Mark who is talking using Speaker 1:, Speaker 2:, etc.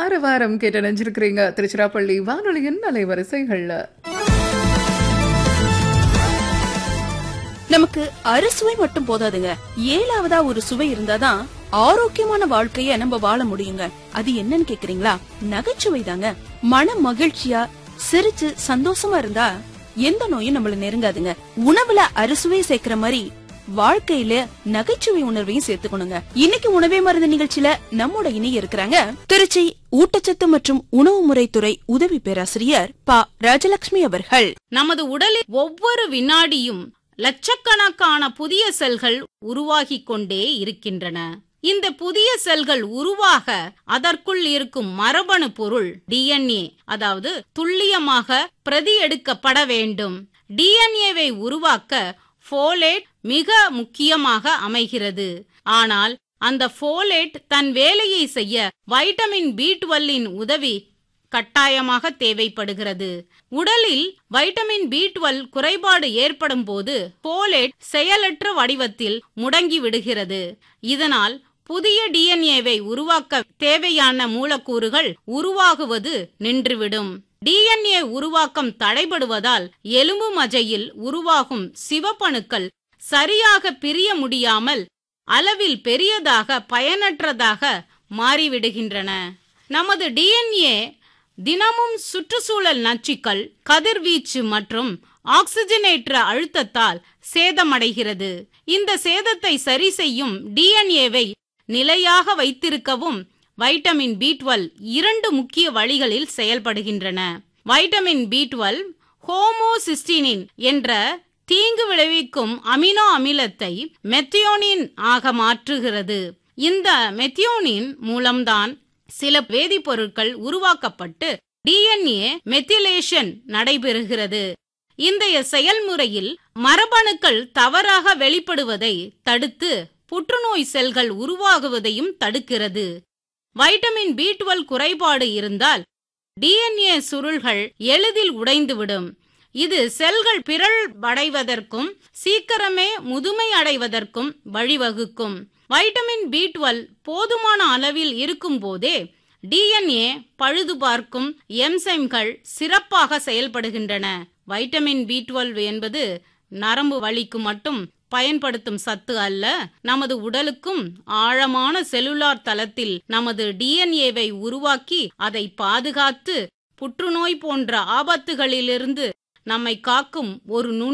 Speaker 1: ஆறு வாரம் கேட்டு நினைஞ்சிருக்கிறீங்க திருச்சிராப்பள்ளி வானொலியின் அலைவரிசைகள்ல
Speaker 2: நமக்கு அறுசுவை மட்டும் போதாதுங்க ஏழாவதா ஒரு சுவை இருந்தாதான் ஆரோக்கியமான வாழ்க்கைய நம்ம வாழ முடியுங்க அது என்னன்னு கேக்குறீங்களா நகைச்சுவை தாங்க மன மகிழ்ச்சியா சிரிச்சு சந்தோஷமா இருந்தா எந்த நோயும் நம்மள நெருங்காதுங்க உணவுல அறுசுவை சேர்க்கிற மாதிரி வாழ்க்கையில நகைச்சுவை உணர்வையும் சேர்த்துக்கணுங்க இன்னைக்கு உணவே மருந்து நிகழ்ச்சியில நம்மோட இணைய இருக்கிறாங்க திருச்சி ஊட்டச்சத்து மற்றும் உணவு முறைத்துறை உதவி பேராசிரியர் ப ராஜலட்சுமி அவர்கள்
Speaker 3: நமது உடலில் ஒவ்வொரு வினாடியும் லட்சக்கணக்கான புதிய செல்கள் உருவாகிக் கொண்டே இருக்கின்றன இந்த புதிய செல்கள் உருவாக அதற்குள் இருக்கும் மரபணு பொருள் டிஎன்ஏ அதாவது துல்லியமாக பிரதி எடுக்கப்பட வேண்டும் டிஎன்ஏவை உருவாக்க ஃபோலேட் மிக முக்கியமாக அமைகிறது ஆனால் அந்த ஃபோலேட் தன் வேலையை செய்ய வைட்டமின் பி டுவெல்லின் உதவி கட்டாயமாக தேவைப்படுகிறது உடலில் வைட்டமின் பி டுவெல் குறைபாடு ஏற்படும் போது போலேட் செயலற்ற வடிவத்தில் முடங்கி விடுகிறது இதனால் புதிய டிஎன்ஏவை உருவாக்க தேவையான மூலக்கூறுகள் உருவாகுவது நின்றுவிடும் டிஎன்ஏ உருவாக்கம் தடைபடுவதால் எலும்பு மஜையில் உருவாகும் சிவப்பணுக்கள் சரியாக பிரிய முடியாமல் அளவில் பெரியதாக பயனற்றதாக மாறிவிடுகின்றன நமது டிஎன்ஏ தினமும் சுற்றுச்சூழல் நச்சுக்கள் கதிர்வீச்சு மற்றும் ஆக்சிஜனேற்ற அழுத்தத்தால் சேதமடைகிறது இந்த சேதத்தை சரி செய்யும் டிஎன்ஏவை நிலையாக வைத்திருக்கவும் வைட்டமின் பி டுவெல் இரண்டு முக்கிய வழிகளில் செயல்படுகின்றன வைட்டமின் பி டுவெல் ஹோமோசிஸ்டினின் என்ற தீங்கு விளைவிக்கும் அமினோ அமிலத்தை மெத்தியோனின் ஆக மாற்றுகிறது இந்த மெத்தியோனின் மூலம்தான் சில வேதிப்பொருட்கள் உருவாக்கப்பட்டு டிஎன்ஏ மெத்திலேஷன் நடைபெறுகிறது இந்த செயல்முறையில் மரபணுக்கள் தவறாக வெளிப்படுவதை தடுத்து புற்றுநோய் செல்கள் உருவாகுவதையும் தடுக்கிறது வைட்டமின் பி டுவெல் குறைபாடு இருந்தால் டிஎன்ஏ சுருள்கள் எளிதில் உடைந்துவிடும் இது செல்கள் பிறழ்வடைவதற்கும் சீக்கிரமே முதுமை அடைவதற்கும் வழிவகுக்கும் வைட்டமின் பி டுவெல் போதுமான அளவில் இருக்கும் போதே டிஎன்ஏ பழுது பார்க்கும் எம்சைம்கள் சிறப்பாக செயல்படுகின்றன வைட்டமின் பி டுவெல் என்பது நரம்பு வலிக்கு மட்டும் பயன்படுத்தும் சத்து அல்ல நமது உடலுக்கும் ஆழமான செல்லுலார் தளத்தில் நமது டிஎன்ஏவை உருவாக்கி அதை பாதுகாத்து புற்றுநோய் போன்ற ஆபத்துகளிலிருந்து நம்மை காக்கும் ஒரு நுண்